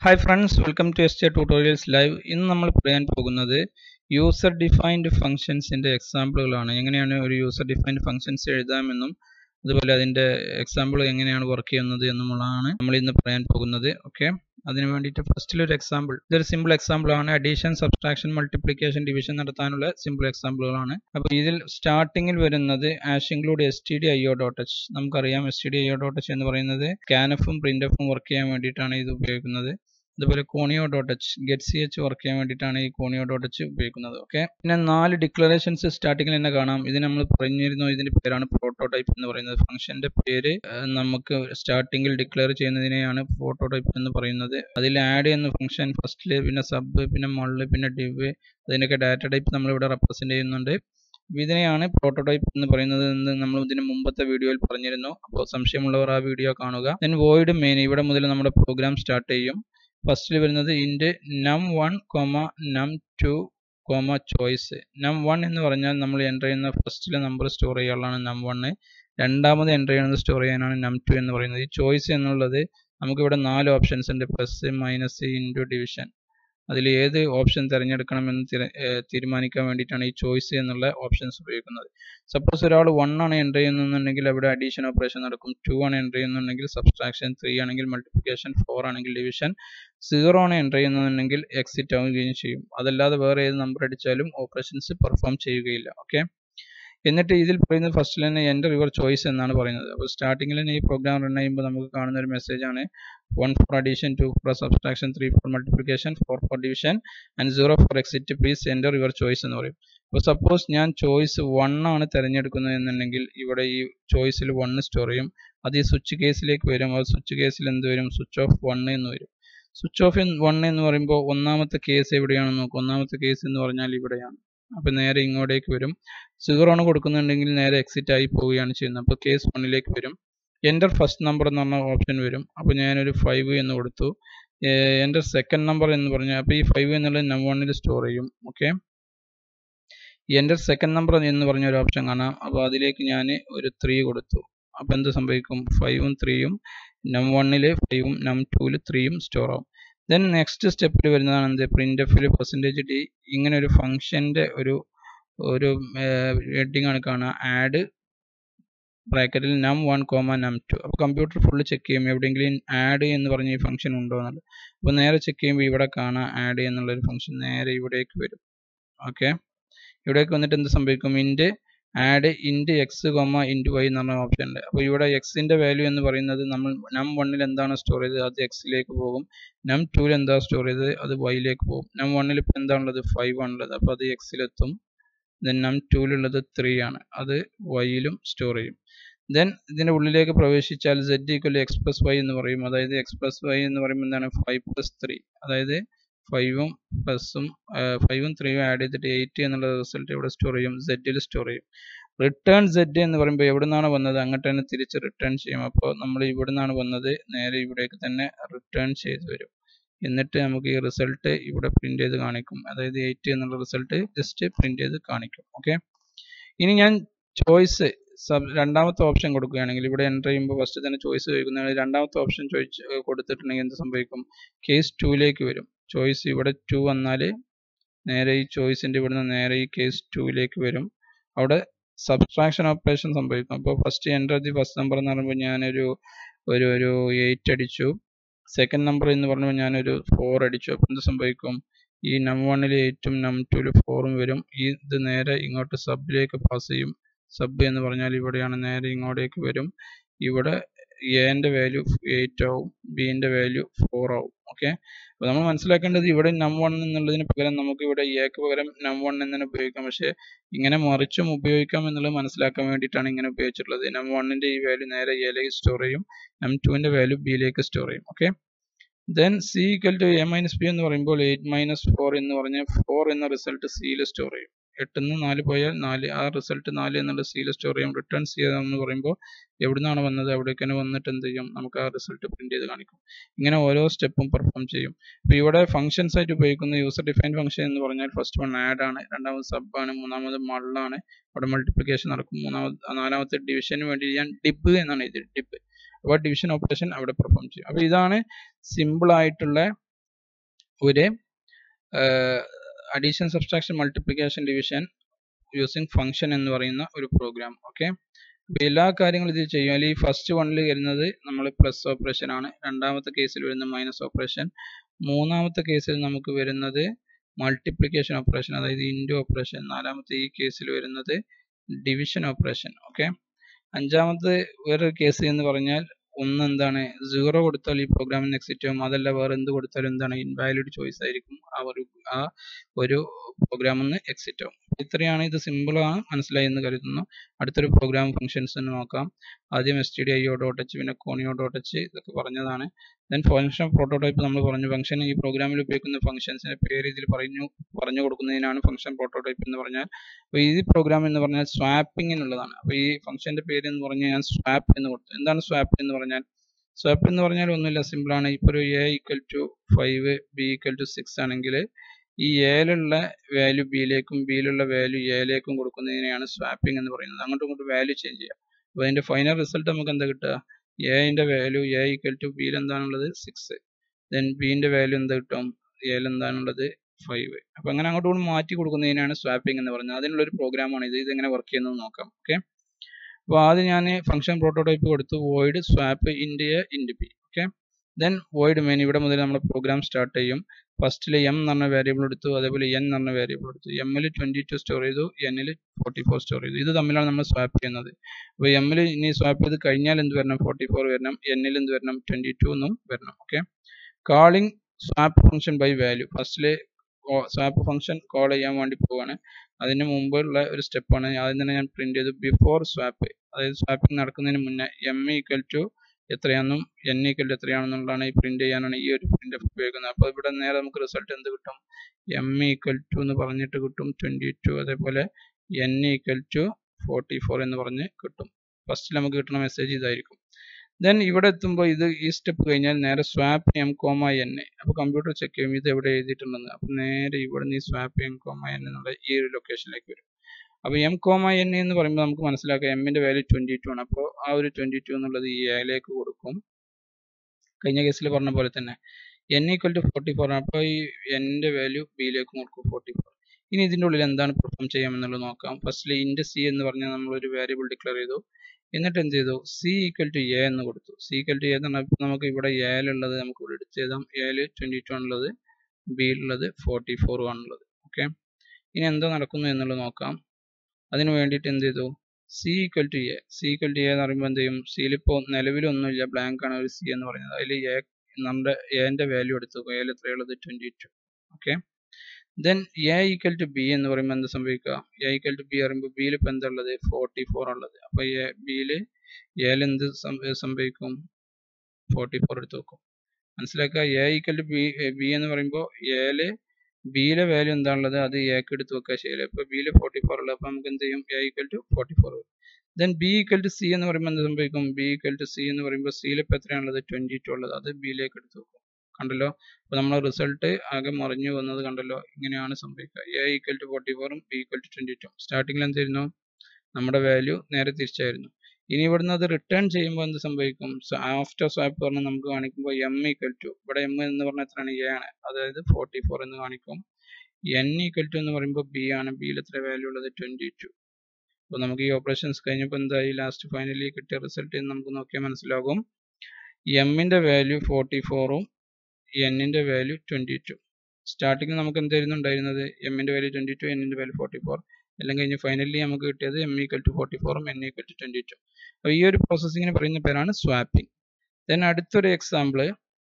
hi friends welcome to S J tutorials live ഇന്ന് നമ്മൾ പറയാൻ പോകുന്നത് യൂസർ ഡിഫൈൻഡ് ഫംഗ്ഷൻസിൻ്റെ എക്സാമ്പിളുകളാണ് എങ്ങനെയാണ് ഒരു യൂസർ ഡിഫൈൻഡ് ഫംഗ്ഷൻസ് എഴുതാമെന്നും അതുപോലെ അതിൻ്റെ എക്സാമ്പിൾ എങ്ങനെയാണ് വർക്ക് ചെയ്യുന്നത് എന്നുമുള്ളതാണ് നമ്മൾ ഇന്ന് പറയാൻ പോകുന്നത് ഓക്കെ അതിന് വേണ്ടിയിട്ട് ഫസ്റ്റിലൊരു എക്സാമ്പിൾ ഇതൊരു സിമ്പിൾ എക്സാമ്പിൾ ആണ് അഡീഷൻ സബ്സ്ട്രാക്ഷൻ മൾട്ടിപ്ലിക്കേഷൻ ഡിവിഷൻ നടത്താനുള്ള സിമ്പിൾ എക്സാമ്പിളുകളാണ് അപ്പോൾ ഇതിൽ സ്റ്റാർട്ടിങ്ങിൽ വരുന്നത് hash include S T D I O dot H നമുക്കറിയാം S T D I O dot H എന്ന് പറയുന്നത് സ്കാനഫും പ്രിന്റഫും വർക്ക് ചെയ്യാൻ വേണ്ടിയിട്ടാണ് ഇത് ഉപയോഗിക്കുന്നത് അതുപോലെ conio dot H get C H work ചെയ്യാൻ വേണ്ടിയിട്ടാണ് ഈ കോണിയോ ഡോട്ട് എച്ച് ഉപയോഗിക്കുന്നത് ഓക്കെ പിന്നെ നാല് ഡിക്ലറേഷൻസ് സ്റ്റാർട്ടിങ്ങിൽ തന്നെ കാണാം ഇത് നമ്മൾ പറഞ്ഞിരുന്നു ഇതിന്റെ പേരാണ് പ്രോട്ടോടൈപ്പ് എന്ന് പറയുന്നത് ഫംഗ്ഷന്റെ പേര് നമുക്ക് സ്റ്റാർട്ടിങ്ങിൽ ഡിക്ലെയർ ചെയ്യുന്നതിനെയാണ് പ്രോട്ടോടൈപ്പ് എന്ന് പറയുന്നത് അതിൽ ആഡ് ചെയ്യുന്ന ഫംഗ്ഷൻ ഫസ്റ്റില് പിന്നെ സബ് പിന്നെ മള്ള് പിന്നെ ഡിവ് അതിനൊക്കെ ഡാറ്റ ടൈപ്പ് നമ്മളിവിടെ റെപ്രസെന്റ് ചെയ്യുന്നുണ്ട് ഇതിനെയാണ് പ്രോട്ടോടൈപ്പ് എന്ന് പറയുന്നത് എന്ന് നമ്മൾ ഇതിന് മുമ്പത്തെ വീഡിയോയിൽ പറഞ്ഞിരുന്നു അപ്പോൾ സംശയമുള്ളവർ ആ വീഡിയോ കാണുക ദെൻ വോയിഡ് മെയിൻ ഇവിടെ മുതൽ നമ്മുടെ പ്രോഗ്രാം സ്റ്റാർട്ട് ചെയ്യും ഫസ്റ്റിൽ വരുന്നത് int num one comma num two comma choice num one എന്ന് പറഞ്ഞാൽ നമ്മൾ എൻ്റർ ചെയ്യുന്ന ഫസ്റ്റിലെ നമ്പർ സ്റ്റോർ ചെയ്യാനുള്ളതാണ് നം വണ്ണ് രണ്ടാമത് എൻ്റർ ചെയ്യുന്നത് സ്റ്റോർ ചെയ്യാനാണ് നം ടു എന്ന് പറയുന്നത് ഈ ചോയ്സ് എന്നുള്ളത് നമുക്കിവിടെ നാല് ഓപ്ഷൻസ് ഉണ്ട് പ്ലസ് മൈനസ് ഇൻറ്റു ഡിവിഷൻ അതിൽ ഏത് ഓപ്ഷൻ തിരഞ്ഞെടുക്കണമെന്ന് തീരുമാനിക്കാൻ വേണ്ടിയിട്ടാണ് ഈ ചോയ്സ് എന്നുള്ള ഓപ്ഷൻസ് ഉപയോഗിക്കുന്നത് സപ്പോസ് ഒരാൾ വൺ ആണ് എൻ്റർ ചെയ്യുന്നുണ്ടെങ്കിൽ അവിടെ അഡീഷൻ ഓപ്പറേഷൻ നടക്കും ടു ആണ് എൻ്റർ ചെയ്യുന്നുണ്ടെങ്കിൽ സബ്സ്ട്രാക്ഷൻ ത്രീ ആണെങ്കിൽ മൾട്ടിപ്ലിക്കേഷൻ ഫോർ ആണെങ്കിൽ ഡിവിഷൻ സീറോ ആണ് എൻ്റർ ചെയ്യുന്നുണ്ടെങ്കിൽ എക്സിറ്റ് ആവുകയും ചെയ്യും അതല്ലാതെ വേറെ ഏത് നമ്പർ അടിച്ചാലും ഓപ്പറേഷൻസ് പെർഫോം ചെയ്യുകയില്ല ഓക്കെ എന്നിട്ട് ഇതിൽ പറയുന്നത് ഫസ്റ്റിൽ തന്നെ എൻ്റർ യുവർ ചോയ്സ് എന്നാണ് പറയുന്നത് അപ്പോൾ സ്റ്റാർട്ടിങ്ങിൽ തന്നെ ഈ പ്രോഗ്രാം റൺ ചെയ്യുമ്പോൾ നമുക്ക് കാണുന്ന ഒരു മെസ്സേജ് ആണ് one for addition two for subtraction three for multiplication four for division and zero for exit please enter your choice എന്ന് പറയും അപ്പോൾ സപ്പോസ് ഞാൻ ചോയ്സ് വൺ ആണ് തിരഞ്ഞെടുക്കുന്നത് എന്നുണ്ടെങ്കിൽ ഇവിടെ ഈ ചോയ്സിൽ വൺ സ്റ്റോർ ചെയ്യും അത് ഈ സ്വിച്ച് കേസിലേക്ക് വരും അത് സ്വിച്ച് കേസിൽ എന്ത് വരും സ്വിച്ച് ഓഫ് വൺ എന്ന് വരും സ്വിച്ച് ഓഫ് വൺ എന്ന് പറയുമ്പോൾ ഒന്നാമത്തെ കേസ് എവിടെയാണെന്ന് നോക്കും ഒന്നാമത്തെ കേസ് എന്ന് പറഞ്ഞാൽ ഇവിടെയാണ് അപ്പോൾ നേരെ ഇങ്ങോട്ടേക്ക് വരും സീറോ ആണ് കൊടുക്കുന്നുണ്ടെങ്കിൽ നേരെ എക്സിറ്റ് ആയി പോവുകയാണ് ചെയ്യുന്നത് അപ്പോൾ കേസ് വണ്ണിലേക്ക് വരും എൻ്റർ ഫസ്റ്റ് നമ്പർ എന്ന് പറഞ്ഞ ഓപ്ഷൻ വരും അപ്പോൾ ഞാനൊരു ഫൈവ് എന്ന് കൊടുത്തു എൻ്റർ സെക്കൻഡ് നമ്പർ എന്ന് പറഞ്ഞാൽ അപ്പോൾ ഈ ഫൈവ് എന്നുള്ളത് നം വണ്ണിൽ സ്റ്റോർ ചെയ്യും ഓക്കെ എൻ്റർ സെക്കൻഡ് നമ്പർ എന്ന് പറഞ്ഞ ഒരു ഓപ്ഷൻ കാണാം അപ്പോൾ അതിലേക്ക് ഞാൻ ഒരു ത്രീ കൊടുത്തു അപ്പോൾ എന്ത് സംഭവിക്കും ഫൈവും ത്രീയും നം വണ്ണിൽ ഫൈവും നം ടൂവിൽ ത്രീയും സ്റ്റോർ ആവും ദെൻ നെക്സ്റ്റ് സ്റ്റെപ്പിൽ വരുന്നതാണ് എന്ത് പ്രിന്റ് എഫിൽ പെർസെൻറ്റേജ് ഡി ഇങ്ങനെ ഒരു ഫംഗ്ഷൻ്റെ ഒരു ഒരു ഹെഡിങ് ആണ് കാണുക ആഡ് ബ്രാക്കറ്റിൽ num one comma num two അപ്പോൾ കമ്പ്യൂട്ടർ ഫുള്ള് ചെക്ക് ചെയ്യും എവിടെയെങ്കിലും ആഡ് എന്ന് പറഞ്ഞ ഈ ഫംഗ്ഷൻ ഉണ്ടോ എന്നുള്ളത് അപ്പോൾ നേരെ ചെക്ക് ചെയ്യുമ്പോൾ ഇവിടെ കാണാം ആഡ് എന്നുള്ളൊരു ഫംഗ്ഷൻ നേരെ ഇവിടേക്ക് വരും ഓക്കെ ഇവിടേക്ക് വന്നിട്ട് എന്ത് സംഭവിക്കും int add int X comma int Y എന്ന് പറഞ്ഞ ഓപ്ഷൻ ഉണ്ട് അപ്പോൾ ഇവിടെ എക്സിൻ്റെ വാല്യൂ എന്ന് പറയുന്നത് നമ്മൾ നം വണ്ണിൽ എന്താണ് സ്റ്റോർ ചെയ്തത് അത് എക്സിലേക്ക് പോകും നം ടൂവിൽ എന്താ സ്റ്റോർ ചെയ്തത് അത് വൈയിലേക്ക് പോകും നം വണ്ണിൽ ഇപ്പോൾ എന്താണുള്ളത് ഫൈവ് ആണുള്ളത് അപ്പോൾ അത് എക്സിലെത്തും ദെൻ നം ടൂവിലുള്ളത് ത്രീ ആണ് അത് വൈയിലും സ്റ്റോർ ചെയ്യും ദെൻ ഇതിൻ്റെ ഉള്ളിലേക്ക് പ്രവേശിച്ചാൽ Z equal X plus Y എന്ന് പറയും അതായത് എക്സ് പ്ലസ് വൈ എന്ന് പറയുമ്പോൾ എന്താണ് ഫൈവ് പ്ലസ് ത്രീ അതായത് ഫൈവും പ്ലസും ഫൈവും ത്രീയും ആഡ് ചെയ്തിട്ട് എയ്റ്റ് എന്നുള്ള റിസൾട്ട് ഇവിടെ സ്റ്റോർ ചെയ്യും സെഡിൽ സ്റ്റോർ ചെയ്യും റിട്ടേൺ സെഡ് എന്ന് പറയുമ്പോൾ എവിടെ നിന്നാണ് വന്നത് അങ്ങോട്ട് തന്നെ തിരിച്ച് റിട്ടേൺ ചെയ്യും അപ്പോൾ നമ്മൾ ഇവിടെ നിന്നാണ് വന്നത് നേരെ ഇവിടേക്ക് തന്നെ റിട്ടേൺ ചെയ്ത് വരും എന്നിട്ട് നമുക്ക് ഈ റിസൾട്ട് ഇവിടെ പ്രിന്റ് ചെയ്ത് കാണിക്കും അതായത് എയ്റ്റ് എന്നുള്ള റിസൾട്ട് ജസ്റ്റ് പ്രിന്റ് ചെയ്ത് കാണിക്കും ഓക്കെ ഇനി ഞാൻ ചോയ്സ് സബ് രണ്ടാമത്തെ ഓപ്ഷൻ കൊടുക്കുകയാണെങ്കിൽ ഇവിടെ എൻ്റർ ചെയ്യുമ്പോൾ ഫസ്റ്റ് തന്നെ ചോയ്സ് ചോദിക്കുന്നതാണ് രണ്ടാമത്തെ ഓപ്ഷൻ ചോദിച്ച് കൊടുത്തിട്ടുണ്ടെങ്കിൽ എന്ത് സംഭവിക്കും കേസ് ടൂയിലേക്ക് വരും ചോയ്സ് ഇവിടെ ടു വന്നാൽ നേരെ ഈ ചോയ്സിൻ്റെ ഇവിടുന്ന് നേരെ ഈ കേസ് ടൂയിലേക്ക് വരും അവിടെ സബ്സ്ട്രാക്ഷൻ ഓപ്പറേഷൻ സംഭവിക്കും അപ്പോൾ first enter the first number എന്ന് പറയുമ്പോൾ ഞാനൊരു ഒരു ഒരു എയ്റ്റ് അടിച്ചു സെക്കൻഡ് നമ്പർ എന്ന് പറയുമ്പോൾ ഞാനൊരു ഫോർ അടിച്ചു അപ്പോൾ എന്ത് സംഭവിക്കും ഈ നം വണ്ണിൽ എയ്റ്റും നം ടുവിൽ ഫോറും വരും ഈ ഇത് നേരെ ഇങ്ങോട്ട് സബിലേക്ക് പാസ് ചെയ്യും സബ് എന്ന് പറഞ്ഞാൽ ഇവിടെയാണ് നേരെ ഇങ്ങോട്ടേക്ക് വരും ഇവിടെ എൻ്റെ വാല്യൂ എയ്റ്റ് ആവും ബിൻ്റെ വാല്യൂ ഫോർ ആവും ഓക്കെ അപ്പോൾ നമ്മൾ മനസ്സിലാക്കേണ്ടത് ഇവിടെ നം വൺ എന്നുള്ളതിന് പകരം നമുക്ക് ഇവിടെ എക്ക് പകരം നം വൺ എന്നതിനെ ഉപയോഗിക്കാം പക്ഷേ ഇങ്ങനെ മറിച്ചും ഉപയോഗിക്കാം എന്നുള്ളത് മനസ്സിലാക്കാൻ വേണ്ടിയിട്ടാണ് ഇങ്ങനെ ഉപയോഗിച്ചിട്ടുള്ളത് നം വണ്ണിൻ്റെ ഈ വാല്യൂ നേരെ എയിലേക്ക് സ്റ്റോർ ചെയ്യും നം ടുവിൻ്റെ വാല്യൂ ബിയിലേക്ക് സ്റ്റോർ ചെയ്യും okay then C equal to A minus B എന്ന് പറയുമ്പോൾ എയ്റ്റ് മൈനസ് ഫോർ എന്ന് പറഞ്ഞാൽ ഫോർ എന്ന റിസൾട്ട് സിയിൽ സ്റ്റോർ ചെയ്യും എട്ടിൽ നിന്ന് നാല് പോയാൽ നാല് ആ റിസൾട്ട് നാല് എന്നുള്ള സിയിൽ സ്റ്റോർ ചെയ്യും റിട്ടേൺ സി എന്ന് പറയുമ്പോൾ എവിടുന്നാണ് വന്നത് അവിടേക്ക് തന്നെ വന്നിട്ട് എന്ത് ചെയ്യും നമുക്ക് ആ റിസൾട്ട് പ്രിന്റ് ചെയ്ത് കാണിക്കും ഇങ്ങനെ ഓരോ സ്റ്റെപ്പും പെർഫോം ചെയ്യും അപ്പോൾ ഇവിടെ ഫംഗ്ഷൻസ് ആയിട്ട് ഉപയോഗിക്കുന്ന യൂസർ ഡിഫൈൻ ഫംഗ്ഷൻ എന്ന് പറഞ്ഞാൽ ഫസ്റ്റ് വൺ ആഡ് ആണ് രണ്ടാമത് സബ് ആണ് മൂന്നാമത് മള്ളാണ് അവിടെ മൾട്ടിപ്ലിക്കേഷൻ നടക്കും മൂന്നാമത് നാലാമത്തെ ഡിവിഷന് വേണ്ടി ഞാൻ ഡിബ് എന്നാണ് എഴുതിയത് ഡിബ് അപ്പോൾ ഡിവിഷൻ ഓപ്പറേഷൻ അവിടെ പെർഫോം ചെയ്യും അപ്പോൾ ഇതാണ് സിമ്പിൾ ആയിട്ടുള്ള ഒരു addition subtraction multiplication division using function എന്ന് പറയുന്ന ഒരു പ്രോഗ്രാം ഓക്കെ അപ്പോൾ എല്ലാ കാര്യങ്ങളും ഇത് ചെയ്യും അല്ലെങ്കിൽ ഈ ഫസ്റ്റ് വണ്ണിൽ വരുന്നത് നമ്മൾ പ്ലസ് ഓപ്പറേഷൻ ആണ് രണ്ടാമത്തെ കേസിൽ വരുന്നത് മൈനസ് ഓപ്പറേഷൻ മൂന്നാമത്തെ കേസിൽ നമുക്ക് വരുന്നത് മൾട്ടിപ്ലിക്കേഷൻ ഓപ്പറേഷൻ അതായത് ഇൻഡു ഓപ്പറേഷൻ നാലാമത്തെ ഈ കേസിൽ വരുന്നത് ഡിവിഷൻ ഓപ്പറേഷൻ ഓക്കെ അഞ്ചാമത്തെ വേറൊരു കേസ് എന്ന് പറഞ്ഞാൽ ഒന്ന് എന്താണ് സീറോ കൊടുത്താൽ ഈ പ്രോഗ്രാമിന് എക്സിറ്റ് ആവും അതല്ല വേറെ എന്ത് കൊടുത്താലും എന്താണ് ഇൻവാലിഡ് ചോയ്സ് ആയിരിക്കും ആ ഒരു ആ ഒരു പ്രോഗ്രാമിൽ നിന്ന് എക്സിറ്റ് ആവും ഇത്രയാണ് ഇത് സിമ്പിൾ ആണ് മനസ്സിലായി എന്ന് കരുതുന്നു അടുത്തൊരു പ്രോഗ്രാം ഫംഗ്ഷൻസ് തന്നെ നോക്കാം ആദ്യം S T D I O dot H പിന്നെ കോണിയോ ഡോട്ട് എച്ച് ഇതൊക്കെ പറഞ്ഞതാണ് ദെൻ ഫംഗ്ഷൻ പ്രോട്ടോടൈപ്പ് നമ്മൾ പറഞ്ഞു ഫംഗ്ഷൻ ഈ പ്രോഗ്രാമിൽ ഉപയോഗിക്കുന്ന ഫംഗ്ഷൻസിന്റെ പേര് ഇതിൽ പറഞ്ഞു പറഞ്ഞു കൊടുക്കുന്നതിനാണ് ഫംഗ്ഷൻ പ്രോട്ടോടൈപ്പ് എന്ന് പറഞ്ഞാൽ അപ്പോൾ ഈ പ്രോഗ്രാം എന്ന് പറഞ്ഞാൽ സ്വാപ്പിംഗ് എന്നുള്ളതാണ് അപ്പോൾ ഈ ഫംഗ്ഷന്റെ പേര് എന്ന് പറഞ്ഞാൽ ഞാൻ സ്വാപ്പ് എന്ന് കൊടുത്തു എന്താണ് സ്വാപ്പ് എന്ന് പറഞ്ഞാൽ സ്വാപ്പ് എന്ന് പറഞ്ഞാൽ ഒന്നുമില്ല സിമ്പിൾ ആണ് ഇപ്പോൾ ഒരു A equal to five B equal to six ആണെങ്കിൽ ഈ എയിലുള്ള വാല്യൂ ബിയിലേക്കും ബിയിലുള്ള വാല്യൂ എയിലേക്കും കൊടുക്കുന്നതിനെയാണ് സ്വാപ്പിംഗ് എന്ന് പറയുന്നത് അങ്ങോട്ടും ഇങ്ങോട്ടും വാല്യൂ ചേഞ്ച് ചെയ്യുക അപ്പോൾ അതിന്റെ ഫൈനൽ റിസൾട്ട് നമുക്ക് എന്താ കിട്ടുക എന്റെ വാല്യൂ എ ഈക്വൽ ടു ബിയിൽ എന്താണുള്ളത് സിക്സ് ദെൻ ബിന്റെ വാല്യൂ എന്താ കിട്ടും എയിൽ എന്താണുള്ളത് ഫൈവ് അപ്പൊ അങ്ങനെ അങ്ങോട്ടും ഇങ്ങോട്ടും മാറ്റി കൊടുക്കുന്നതിനാണ് സ്വാപ്പിംഗ് എന്ന് പറയുന്നത് അതിനുള്ള ഒരു പ്രോഗ്രാമാണ് ഇത് ഇതെങ്ങനെ വർക്ക് ചെയ്യുന്നത് നോക്കാം ഓക്കെ അപ്പോൾ ആദ്യം ഞാൻ ഫംഗ്ഷൻ പ്രോട്ടോടൈപ്പ് കൊടുത്തു void swap int A int B okay then void main ഇവിടെ മുതൽ നമ്മുടെ പ്രോഗ്രാം സ്റ്റാർട്ട് ചെയ്യും ഫസ്റ്റിൽ എം എന്ന് പറഞ്ഞ വേരിയബിൾ എടുത്തു അതേപോലെ എൻ എന്ന് പറഞ്ഞ വേരിയബിൾ എടുത്തു എമ്മിൽ ട്വന്റി ടു സ്റ്റോർ ചെയ്തു എന്നിൽ ഫോർട്ടി ഫോർ സ്റ്റോർ ചെയ്തു ഇത് തമ്മിലാണ് നമ്മൾ സ്വാപ്പ് ചെയ്യുന്നത് അപ്പോൾ എമ്മിൽ ഇനി സ്വാപ്പ് ചെയ്ത് കഴിഞ്ഞാൽ എന്ത് വരണം ഫോർട്ടി ഫോർ വരണം എന്നിൽ എന്ത് വരണം ട്വന്റി ടു എന്നും വരണം okay calling swap function by value ഫസ്റ്റില് സ്വാപ്പ് ഫംഗ്ഷൻ കോൾ ചെയ്യാൻ വേണ്ടി പോവാണ് അതിന് മുമ്പുള്ള ഒരു സ്റ്റെപ്പാണ് ആദ്യം തന്നെ ഞാൻ പ്രിന്റ് ചെയ്തു ബിഫോർ സ്വാപ്പ് അതായത് സ്വാപ്പിംഗ് നടക്കുന്നതിന് മുന്നേ എം ഈക്വൽ ടു എത്രയാണെന്നും എൻ ഈക്വൽ ടു എത്രയാണെന്നുള്ളതാണ് ഈ പ്രിന്റ് ചെയ്യാനാണ് ഈ ഒരു പ്രിന്റ് ഉപയോഗിക്കുന്നത് അപ്പോൾ ഇവിടെ നേരെ നമുക്ക് റിസൾട്ട് എന്ത് കിട്ടും എം ഈക്വൽ ടു എന്ന് പറഞ്ഞിട്ട് കിട്ടും ട്വന്റി ടു അതേപോലെ N equal to forty four എന്ന് പറഞ്ഞ് കിട്ടും ഫസ്റ്റിൽ നമുക്ക് കിട്ടുന്ന മെസ്സേജ് ഇതായിരിക്കും ദെൻ ഇവിടെ എത്തുമ്പോൾ ഇത് ഈ സ്റ്റെപ്പ് കഴിഞ്ഞാൽ നേരെ സ്വാപ്പ് എം കോമ എൻ അപ്പോൾ കമ്പ്യൂട്ടർ ചെക്ക് ചെയ്യും ഇത് എവിടെ എഴുതിയിട്ടുണ്ടെന്ന് അപ്പോൾ നേരെ ഇവിടെ നിന്ന് ഈ സ്വാപ്പ് എം കോമ എൻ എന്നുള്ള ഈ ഒരു ലൊക്കേഷനിലേക്ക് വരും അപ്പോൾ എം കോമ എൻ എന്ന് പറയുമ്പോൾ നമുക്ക് മനസ്സിലാക്കാം എമ്മിന്റെ വാല്യൂ ട്വന്റി ടു ആണ് അപ്പോൾ ആ ഒരു ട്വന്റി ടു എന്നുള്ളത് ഈ എയിലേക്ക് കൊടുക്കും കഴിഞ്ഞ കേസിൽ പറഞ്ഞ പോലെ തന്നെ N equal to forty four ആണ് അപ്പോൾ ഈ എൻ്റെ വാല്യൂ ബിയിലേക്ക് കൊടുക്കും ഫോർട്ടി ഫോർ ഇനി ഇതിൻ്റെ ഉള്ളിൽ എന്താണ് പെർഫോം ചെയ്യാമെന്നുള്ളത് നോക്കാം ഫസ്റ്റിൽ ഇൻഡ് സി എന്ന് പറഞ്ഞാൽ നമ്മൾ ഒരു വേരിയബിൾ ഡിക്ലെയർ ചെയ്തു എന്നിട്ട് എന്ത് ചെയ്തു സി ഈക്വൽ ടു എ എന്ന് കൊടുത്തു സി ഈക്വൽ ടു എ എന്ന് പറഞ്ഞാൽ നമുക്ക് ഇവിടെ എയിലുള്ളത് നമുക്ക് ഇവിടെ എടുത്ത് എഴുതാം എയിൽ ട്വന്റി ടു ആണുള്ളത് ബിയിലുള്ളത് ഫോർട്ടി ഫോർ ആണുള്ളത് ഓക്കെ ഇനി എന്താ നടക്കുന്നു എന്നുള്ളത് നോക്കാം അതിന് വേണ്ടിയിട്ട് എന്ത് ചെയ്തു C equal to A C equal to A എന്ന് പറയുമ്പോൾ എന്ത് ചെയ്യും സിയിൽ ഇപ്പോൾ നിലവിലൊന്നുമില്ല ബ്ലാങ്ക് ആണ് ഒരു സി എന്ന് പറയുന്നത് അതിൽ എ നമ്മുടെ എന്റെ വാല്യൂ എടുത്തു എയിൽ എത്രയുള്ളത് twenty two okay then A equal to B എന്ന് പറയുമ്പോൾ എന്ത് സംഭവിക്കുക എ ഈക്വൽ ടു ബി പറയുമ്പോൾ ബിയിൽ ഇപ്പം എന്താ ഉള്ളത് ഫോർട്ടി ഫോർ ഉള്ളത് അപ്പോൾ എ ബിയിൽ എയിൽ എന്ത് സംഭവിക്കും ഫോർട്ടി ഫോർ എടുത്ത് വെക്കും മനസ്സിലാക്കുക A equal to B B എന്ന് പറയുമ്പോൾ എയില് ബിയിലെ വാല്യൂ എന്താണുള്ളത് അത് എക്ക് എടുത്ത് വെക്കുക ശരി അപ്പോൾ ബിയിൽ ഫോർട്ടി ഫോർ ഉള്ളത് അപ്പോൾ നമുക്ക് എന്ത് ചെയ്യും A equal to forty four then B equal to C എന്ന് പറയുമ്പോൾ എന്ത് സംഭവിക്കും ബി ഈക്വൽ ടു സി എന്ന് പറയുമ്പോൾ സിയിൽ ഇപ്പോൾ എത്രയാണുള്ളത് ട്വന്റി ടു ഉള്ളത് അത് ബിയിലേക്ക് എടുത്ത് വെക്കും കണ്ടല്ലോ അപ്പോൾ നമ്മൾ റിസൾട്ട് ആകെ മറിഞ്ഞു വന്നത് കണ്ടല്ലോ ഇങ്ങനെയാണ് സംഭവിക്കുക എ ഈക്വൽ ടു ഫോർട്ടി ഫോറും B equal to twenty two സ്റ്റാർട്ടിങ്ങിൽ എന്തായിരുന്നു നമ്മുടെ വാല്യൂ നേരെ തിരിച്ചായിരുന്നു ഇനി ഇവിടുന്ന് അത് റിട്ടേൺ ചെയ്യുമ്പോൾ എന്ത് സംഭവിക്കും ആഫ്റ്റർ സ്വാപ്പ് പറഞ്ഞാൽ നമുക്ക് കാണിക്കുമ്പോൾ എം ഈക്വൽ ടു ഇവിടെ എം എന്ന് പറഞ്ഞാൽ എത്രയാണ് എ ആണ് അതായത് ഫോർട്ടി ഫോർ എന്ന് കാണിക്കും എൻ ഈക്വൽ ടു എന്ന് പറയുമ്പോൾ ബി ആണ് ബിയിൽ എത്ര വാല്യൂ ഉള്ളത് ട്വന്റി ടു അപ്പോൾ നമുക്ക് ഈ ഓപ്പറേഷൻസ് കഴിഞ്ഞപ്പോൾ എന്തായി ലാസ്റ്റ് ഫൈനലി കിട്ടിയ റിസൾട്ട് നമുക്ക് നോക്കിയാൽ മനസ്സിലാകും എമ്മിന്റെ വാല്യൂ ഫോർട്ടി ഫോറും എന്നിന്റെ വാല്യൂ ട്വന്റി ടു സ്റ്റാർട്ടിങ് നമുക്ക് എന്തായിരുന്നു ഉണ്ടായിരുന്നത് എമ്മിന്റെ വാല്യൂ ട്വന്റി ടു എന്നിന്റെ വാല്യൂ ഫോർട്ടി ഫോർ എല്ലാം കഴിഞ്ഞ് ഫൈനലി നമുക്ക് കിട്ടിയത് എം ഈക്വൽ ടു ഫോർട്ടി ഫോറും N equal to twenty two അപ്പോൾ ഈ ഒരു പ്രോസസ്സിങ്ങിന് പറയുന്ന പേരാണ് സ്വാപ്പിംഗ് ദെൻ അടുത്തൊരു എക്സാമ്പിൾ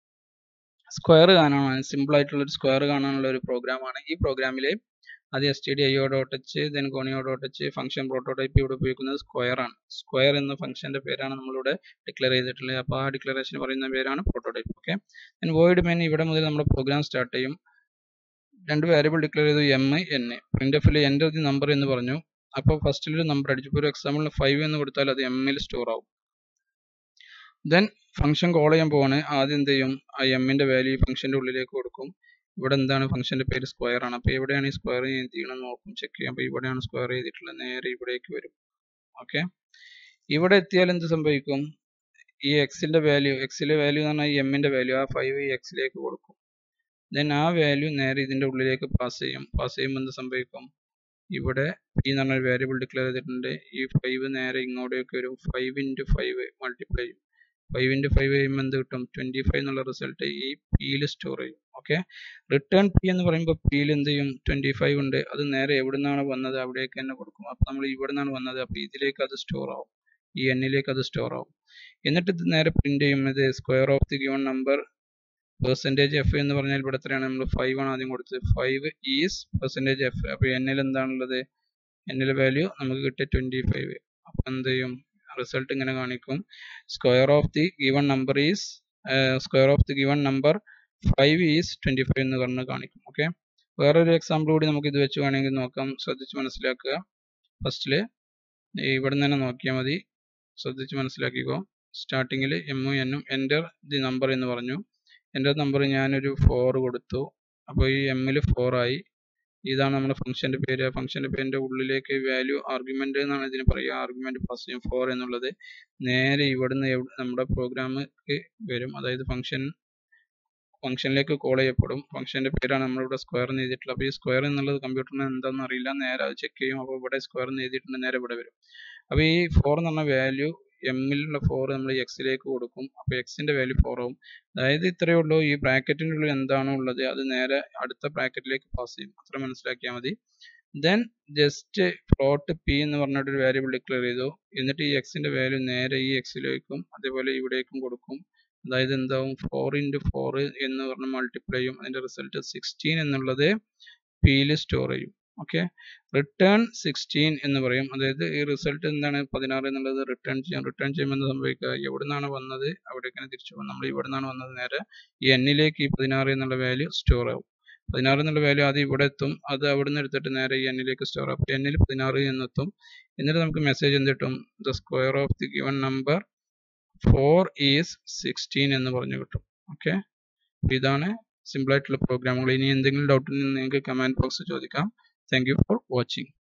സ്ക്വയർ കാണാനാണ് സിമ്പിൾ ആയിട്ടുള്ള ഒരു സ്ക്വയർ കാണാനുള്ള ഒരു പ്രോഗ്രാമാണ് ഈ പ്രോഗ്രാമിൽ അത് S T D I O dot H then conio dot H function prototype ഇവിടെ ഉപയോഗിക്കുന്നത് സ്ക്വയർ ആണ് സ്ക്വയർ എന്ന ഫംഗ്ഷന്റെ പേരാണ് നമ്മളിവിടെ ഡിക്ലെയർ ചെയ്തിട്ടുള്ളത് അപ്പോൾ ആ ഡിക്ലറേഷൻ പറയുന്ന പേരാണ് prototype okay then void main ഇവിടെ മുതൽ നമ്മുടെ പ്രോഗ്രാം സ്റ്റാർട്ട് ചെയ്യും രണ്ട് വേരിയബിൾ ഡിക്ലെയർ ചെയ്തു എം എൻ പ്രിന്റ് എഫിൽ എൻ്റെ ദി നമ്പർ എന്ന് പറഞ്ഞു അപ്പോൾ ഫസ്റ്റിൽ ഒരു നമ്പർ അടിച്ചു ഇപ്പോൾ ഒരു എക്സാമ്പിളിന് ഫൈവ് എന്ന് കൊടുത്താൽ അത് എം എൽ സ്റ്റോർ ആവും ദെൻ ഫംഗ്ഷൻ കോൾ ചെയ്യാൻ പോവാണ് ആദ്യം എന്ത് ചെയ്യും ആ എമ്മിന്റെ വാല്യൂ ഫംഗ്ഷന്റെ ഉള്ളിലേക്ക് കൊടുക്കും ഇവിടെ എന്താണ് ഫംഗ്ഷന്റെ പേര് സ്ക്വയർ ആണ് അപ്പോൾ എവിടെയാണ് ഈ സ്ക്വയർ ചെയ്യണം നോക്കും ചെക്ക് ചെയ്യാം അപ്പോൾ ഇവിടെയാണ് സ്ക്വയർ ചെയ്തിട്ടുള്ളത് നേരെ ഇവിടേക്ക് വരും ഓക്കെ ഇവിടെ എത്തിയാൽ എന്ത് സംഭവിക്കും ഈ എക്സിന്റെ വാല്യൂ എക്സിലെ വാല്യൂ എന്ന് പറഞ്ഞാൽ എമ്മിന്റെ വാല്യൂ ആ ഫൈവ് ഈ എക്സിലേക്ക് കൊടുക്കും ദെൻ ആ വാല്യൂ നേരെ ഇതിൻ്റെ ഉള്ളിലേക്ക് പാസ് ചെയ്യും പാസ് ചെയ്യുമ്പോൾ എന്ത് സംഭവിക്കും ഇവിടെ പി എന്ന് പറഞ്ഞൊരു വേരിയബിൾ ഡിക്ലെയർ ചെയ്തിട്ടുണ്ട് ഈ ഫൈവ് നേരെ ഇങ്ങോട്ടേക്ക് വരും ഫൈവ് ഇൻറ്റു ഫൈവ് മൾട്ടിപ്ലൈ ചെയ്യും ഫൈവ് ഇൻറ്റു ഫൈവ് ചെയ്യുമ്പോൾ എന്ത് കിട്ടും ട്വൻറ്റി ഫൈവ് എന്നുള്ള റിസൾട്ട് ഈ പിയിൽ സ്റ്റോർ ചെയ്യും ഓക്കെ റിട്ടേൺ പി എന്ന് പറയുമ്പോൾ പിയിൽ എന്ത് ചെയ്യും ട്വൻറ്റി ഫൈവ് ഉണ്ട് അത് നേരെ എവിടെ നിന്നാണ് വന്നത് അവിടേക്ക് തന്നെ കൊടുക്കും അപ്പോൾ നമ്മൾ ഇവിടെ നിന്നാണ് വന്നത് അപ്പോൾ ഇതിലേക്ക് അത് സ്റ്റോർ ആവും ഈ എന്നിലേക്ക് അത് സ്റ്റോർ ആവും എന്നിട്ട് ഇത് നേരെ പ്രിന്റ് ചെയ്യും ഇത് square of the given number percentage F എന്ന് പറഞ്ഞാൽ ഇവിടെ എത്രയാണ് നമ്മൾ ഫൈവ് ആണ് ആദ്യം കൊടുത്തത് ഫൈവ് ഈസ് പെർസെൻറ്റേജ് എഫ് അപ്പോൾ എന്നിൽ എന്താണുള്ളത് എന്നിൽ വാല്യൂ നമുക്ക് കിട്ടിയ ട്വൻറ്റി ഫൈവ് അപ്പോൾ എന്ത് ചെയ്യും റിസൾട്ട് ഇങ്ങനെ കാണിക്കും square of the given number is square of the given number five is twenty five എന്ന് പറഞ്ഞ് കാണിക്കും ഓക്കെ വേറൊരു എക്സാമ്പിൾ കൂടി നമുക്ക് ഇത് വെച്ച് വേണമെങ്കിൽ നോക്കാം ശ്രദ്ധിച്ച് മനസ്സിലാക്കുക ഫസ്റ്റിൽ ഇവിടെ നിന്ന് തന്നെ നോക്കിയാൽ മതി ശ്രദ്ധിച്ച് മനസ്സിലാക്കിക്കോ സ്റ്റാർട്ടിങ്ങിൽ എമ്മും എന്നും എൻ്റർ ദി നമ്പർ എന്ന് പറഞ്ഞു എൻ്റർ നമ്പർ ഞാനൊരു ഫോർ കൊടുത്തു അപ്പോൾ ഈ എമ്മിൽ ആയി ഇതാണ് നമ്മുടെ ഫംഗ്ഷൻ്റെ പേര് ഫംഗ്ഷൻ്റെ പേരിൻ്റെ ഉള്ളിലേക്ക് വാല്യൂ ആർഗ്യുമെൻ്റ് എന്നാണ് ഇതിന് പറയുക ആർഗ്യുമെൻ്റ് പാസ് ചെയ്യും ഫോർ എന്നുള്ളത് നേരെ ഇവിടുന്ന് നമ്മുടെ പ്രോഗ്രാമിലേക്ക് വരും അതായത് ഫംഗ്ഷൻ ഫംഗ്ഷനിലേക്ക് കോൾ ചെയ്യപ്പെടും ഫംഗ്ഷൻ്റെ പേരാണ് നമ്മളിവിടെ സ്ക്വയർ എന്ന് എഴുതിയിട്ടുള്ളത് അപ്പോൾ ഈ സ്ക്വയർ എന്നുള്ളത് കമ്പ്യൂട്ടറിന് എന്താണെന്ന് അറിയില്ല നേരെ അത് ചെക്ക് ചെയ്യും അപ്പോൾ ഇവിടെ സ്ക്വയർ എന്ന് എഴുതിയിട്ടുണ്ട് നേരെ ഇവിടെ വരും അപ്പോൾ ഈ ഫോർ എന്ന് പറഞ്ഞ വാല്യൂ എമ്മിലുള്ള ഫോർ നമ്മൾ എക്സിലേക്ക് കൊടുക്കും അപ്പോൾ എക്സിൻ്റെ വാല്യൂ ഫോർ ആവും അതായത് ഇത്രയേ ഉള്ളൂ ഈ ബ്രാക്കറ്റിൻ്റെ ഉള്ളിൽ എന്താണോ ഉള്ളത് അത് നേരെ അടുത്ത ബ്രാക്കറ്റിലേക്ക് പാസ് ചെയ്യും അത്ര മനസ്സിലാക്കിയാൽ മതി ദെൻ ജസ്റ്റ് പ്ലോട്ട് പി എന്ന് പറഞ്ഞിട്ടൊരു വേരിയബിൾ ഡിക്ലെയർ ചെയ്തു എന്നിട്ട് ഈ എക്സിൻ്റെ വാല്യൂ നേരെ ഈ എക്സിലേക്കും അതേപോലെ ഇവിടേക്കും കൊടുക്കും അതായത് എന്താവും ഫോർ ഇൻറ്റു ഫോർ എന്ന് പറഞ്ഞ് മൾട്ടിപ്ലൈ ചെയ്യും അതിൻ്റെ റിസൾട്ട് സിക്സ്റ്റീൻ എന്നുള്ളത് പിയിൽ സ്റ്റോർ ചെയ്യും ഓക്കെ റിട്ടേൺ സിക്സ്റ്റീൻ എന്ന് പറയും അതായത് ഈ റിസൾട്ട് എന്താണ് പതിനാറ് എന്നുള്ളത് റിട്ടേൺ ചെയ്യാം റിട്ടേൺ ചെയ്യുമ്പോൾ എന്താ സംഭവിക്കുക എവിടെ നിന്നാണ് വന്നത് അവിടേക്കാണ് തിരിച്ചു പോകും നമ്മൾ ഇവിടെ നിന്നാണ് വന്നത് നേരെ ഈ എന്നിലേക്ക് ഈ പതിനാറ് എന്നുള്ള വാല്യൂ സ്റ്റോർ ആവും പതിനാറ് എന്നുള്ള വാല്യൂ ആദ്യം ഇവിടെ എത്തും അത് അവിടെ നിന്ന് എടുത്തിട്ട് നേരെ ഈ എന്നിലേക്ക് സ്റ്റോർ ആവും അപ്പോൾ എന്നിൽ പതിനാറ് എന്നെത്തും എന്നിട്ട് നമുക്ക് മെസ്സേജ് എന്ത് കിട്ടും the square of the given number four is sixteen എന്ന് പറഞ്ഞു കിട്ടും ഓക്കെ ഇതാണ് സിമ്പിൾ ആയിട്ടുള്ള പ്രോഗ്രാമുകൾ ഇനി എന്തെങ്കിലും ഡൗട്ട് നിങ്ങൾക്ക് കമൻറ്റ് ബോക്സ് ചോദിക്കാം താങ്ക് യു ഫോർ വാച്ചിങ്